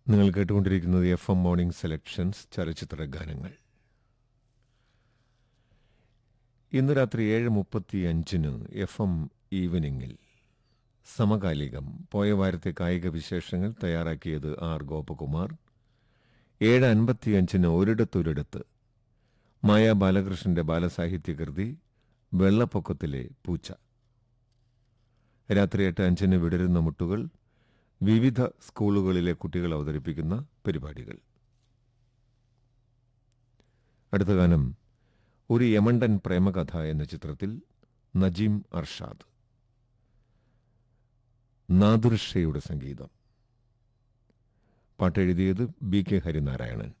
നിങ്ങൾ കേട്ടുകൊണ്ടിരിക്കുന്നത് F M morning selections ചലച്ചിത്ര ഗാനങ്ങൾ ഇന്ന് രാത്രി ഏഴ് മുപ്പത്തി അഞ്ചിന് എഫ് എം ഈവനിങ്ങിൽ സമകാലികം പോയ വാരത്തെ കായിക വിശേഷങ്ങൾ തയ്യാറാക്കിയത് ആർ ഗോപകുമാർ ഏഴ് അൻപത്തിയഞ്ചിന് ഒരിടത്തൊരിടത്ത് മായ ബാലകൃഷ്ണന്റെ ബാലസാഹിത്യകൃതി വെള്ളപ്പൊക്കത്തിലെ പൂച്ച രാത്രി എട്ട് അഞ്ചിന് വിടരുന്ന മുട്ടുകൾ വിവിധ സ്കൂളുകളിലെ കുട്ടികൾ അവതരിപ്പിക്കുന്ന പരിപാടികൾ അടുത്ത ഗാനം ഒരു യമണ്ടൻ പ്രേമകഥ എന്ന ചിത്രത്തിൽ നജീം അർഷാദ് നാദൃഷയുടെ സംഗീതം പാട്ടെഴുതിയത് ബി കെ ഹരിനാരായണൻ